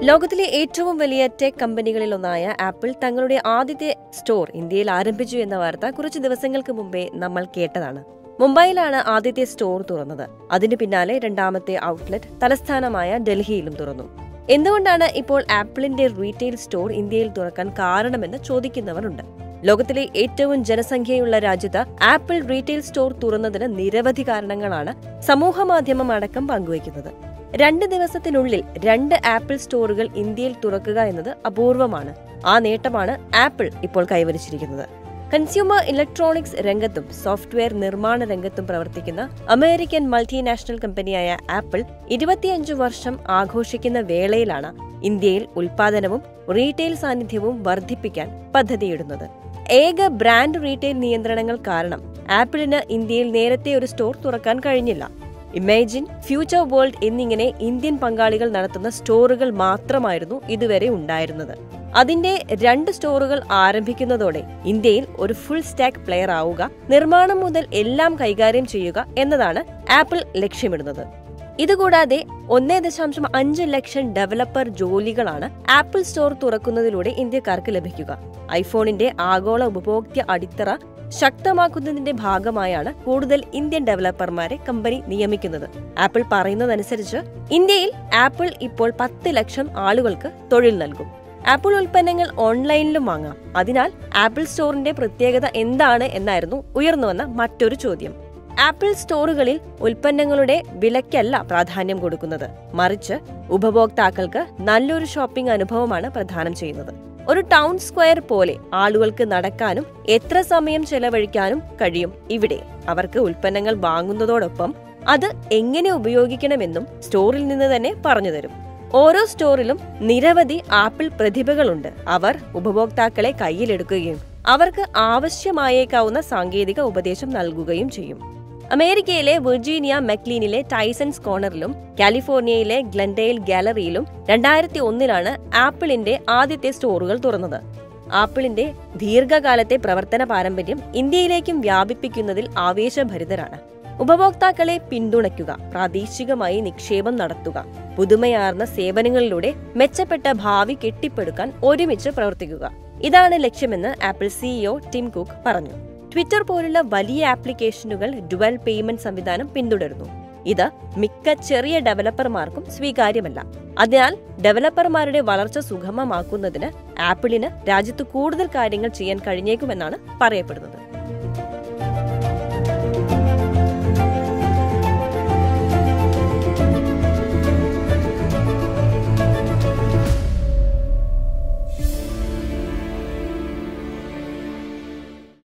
ലോകത്തിലെ ഏറ്റവും വലിയ ടെക് കമ്പനികളിലൊന്നായ ആപ്പിൾ തങ്ങളുടെ ആദ്യത്തെ സ്റ്റോർ ഇന്ത്യയിൽ ആരംഭിച്ചു എന്ന വാർത്ത കുറച്ച് ദിവസങ്ങൾക്ക് മുമ്പേ നമ്മൾ കേട്ടതാണ് മുംബൈയിലാണ് ആദ്യത്തെ സ്റ്റോർ തുറന്നത് അതിനു പിന്നാലെ രണ്ടാമത്തെ ഔട്ട്ലെറ്റ് തലസ്ഥാനമായ ഡൽഹിയിലും തുറന്നു എന്തുകൊണ്ടാണ് ഇപ്പോൾ ആപ്പിളിന്റെ റീറ്റെയിൽ സ്റ്റോർ ഇന്ത്യയിൽ തുറക്കാൻ കാരണമെന്ന് ചോദിക്കുന്നവരുണ്ട് ലോകത്തിലെ ഏറ്റവും ജനസംഖ്യയുള്ള രാജ്യത്ത് ആപ്പിൾ റീറ്റെയിൽ സ്റ്റോർ തുറന്നതിന് നിരവധി കാരണങ്ങളാണ് സമൂഹമാധ്യമം അടക്കം പങ്കുവയ്ക്കുന്നത് രണ്ട് ദിവസത്തിനുള്ളിൽ രണ്ട് ആപ്പിൾ സ്റ്റോറുകൾ ഇന്ത്യയിൽ തുറക്കുക എന്നത് അപൂർവമാണ് ആ നേട്ടമാണ് ആപ്പിൾ ഇപ്പോൾ കൈവരിച്ചിരിക്കുന്നത് കൺസ്യൂമർ ഇലക്ട്രോണിക്സ് രംഗത്തും സോഫ്റ്റ്വെയർ നിർമ്മാണ രംഗത്തും പ്രവർത്തിക്കുന്ന അമേരിക്കൻ മൾട്ടിനാഷണൽ കമ്പനിയായ ആപ്പിൾ ഇരുപത്തിയഞ്ചു വർഷം ആഘോഷിക്കുന്ന വേളയിലാണ് ഇന്ത്യയിൽ ഉൽപാദനവും റീറ്റെയിൽ സാന്നിധ്യവും വർദ്ധിപ്പിക്കാൻ പദ്ധതിയിടുന്നത് ഏക ബ്രാൻഡ് റീറ്റെയിൽ നിയന്ത്രണങ്ങൾ കാരണം ആപ്പിളിന് ഇന്ത്യയിൽ നേരത്തെ ഒരു സ്റ്റോർ തുറക്കാൻ കഴിഞ്ഞില്ല ഇമേജിൻ ഫ്യൂച്ചർ വേൾഡ് എന്നിങ്ങനെ ഇന്ത്യൻ പങ്കാളികൾ നടത്തുന്ന സ്റ്റോറുകൾ മാത്രമായിരുന്നു ഇതുവരെ ഉണ്ടായിരുന്നത് അതിന്റെ രണ്ട് സ്റ്റോറുകൾ ആരംഭിക്കുന്നതോടെ ഇന്ത്യയിൽ ഒരു ഫുൾ സ്റ്റാക്ക് പ്ലെയർ ആവുക നിർമ്മാണം മുതൽ എല്ലാം കൈകാര്യം ചെയ്യുക എന്നതാണ് ആപ്പിൾ ലക്ഷ്യമിടുന്നത് ഇതുകൂടാതെ ഒന്നേ ദശാംശം അഞ്ച് ലക്ഷം ഡെവലപ്പർ ജോലികളാണ് ആപ്പിൾ സ്റ്റോർ തുറക്കുന്നതിലൂടെ ഇന്ത്യക്കാർക്ക് ലഭിക്കുക ഐഫോണിന്റെ ആഗോള ഉപഭോക്തൃ അടിത്തറ ശക്തമാക്കുന്നതിന്റെ ഭാഗമായാണ് കൂടുതൽ ഇന്ത്യൻ ഡെവലപ്പർമാരെ കമ്പനി നിയമിക്കുന്നത് ആപ്പിൾ പറയുന്നതനുസരിച്ച് ഇന്ത്യയിൽ ആപ്പിൾ ഇപ്പോൾ പത്ത് ലക്ഷം ആളുകൾക്ക് തൊഴിൽ നൽകും ആപ്പിൾ ഉൽപ്പന്നങ്ങൾ ഓൺലൈനിലും വാങ്ങാം അതിനാൽ ആപ്പിൾ സ്റ്റോറിന്റെ പ്രത്യേകത എന്താണ് എന്നായിരുന്നു ഉയർന്നുവന്ന മറ്റൊരു ചോദ്യം ആപ്പിൾ സ്റ്റോറുകളിൽ ഉൽപ്പന്നങ്ങളുടെ വിലയ്ക്കല്ല പ്രാധാന്യം കൊടുക്കുന്നത് മറിച്ച് ഉപഭോക്താക്കൾക്ക് നല്ലൊരു ഷോപ്പിംഗ് അനുഭവമാണ് പ്രദാനം ചെയ്യുന്നത് ഒരു ടൗൺ സ്ക്വയർ പോലെ ആളുകൾക്ക് നടക്കാനും എത്ര സമയം ചെലവഴിക്കാനും കഴിയും ഇവിടെ അവർക്ക് ഉൽപ്പന്നങ്ങൾ വാങ്ങുന്നതോടൊപ്പം അത് എങ്ങനെ ഉപയോഗിക്കണമെന്നും സ്റ്റോറിൽ നിന്ന് തന്നെ പറഞ്ഞു തരും ഓരോ സ്റ്റോറിലും നിരവധി ആപ്പിൾ പ്രതിഭകളുണ്ട് അവർ ഉപഭോക്താക്കളെ കയ്യിലെടുക്കുകയും അവർക്ക് ആവശ്യമായേക്കാവുന്ന സാങ്കേതിക ഉപദേശം നൽകുകയും ചെയ്യും അമേരിക്കയിലെ വിർജീനിയ മെക്ലീനിലെ ടൈസൺസ് കോർണറിലും കാലിഫോർണിയയിലെ ഗ്ലൻഡെയിൽ ഗാലറിയിലും രണ്ടായിരത്തി ഒന്നിലാണ് ആപ്പിളിന്റെ ആദ്യത്തെ സ്റ്റോറുകൾ തുറന്നത് ആപ്പിളിന്റെ ദീർഘകാലത്തെ പ്രവർത്തന പാരമ്പര്യം ഇന്ത്യയിലേക്കും വ്യാപിപ്പിക്കുന്നതിൽ ആവേശഭരിതരാണ് ഉപഭോക്താക്കളെ പിന്തുണയ്ക്കുക പ്രാദേശികമായി നിക്ഷേപം നടത്തുക പുതുമയാർന്ന സേവനങ്ങളിലൂടെ മെച്ചപ്പെട്ട ഭാവി കെട്ടിപ്പടുക്കാൻ ഒരുമിച്ച് പ്രവർത്തിക്കുക ഇതാണ് ലക്ഷ്യമെന്ന് ആപ്പിൾ സിഇഒ ടിം കുക്ക് പറഞ്ഞു ട്വിറ്റർ പോലുള്ള വലിയ ആപ്ലിക്കേഷനുകൾ ഡുവൽ പേയ്മെന്റ് സംവിധാനം പിന്തുടരുന്നു ഇത് മിക്ക ചെറിയ ഡെവലപ്പർമാർക്കും സ്വീകാര്യമല്ല അതിനാൽ ഡെവലപ്പർമാരുടെ വളർച്ച സുഗമമാക്കുന്നതിന് ആപ്പിളിന് രാജ്യത്ത് കൂടുതൽ കാര്യങ്ങൾ ചെയ്യാൻ കഴിഞ്ഞേക്കുമെന്നാണ് പറയപ്പെടുന്നത്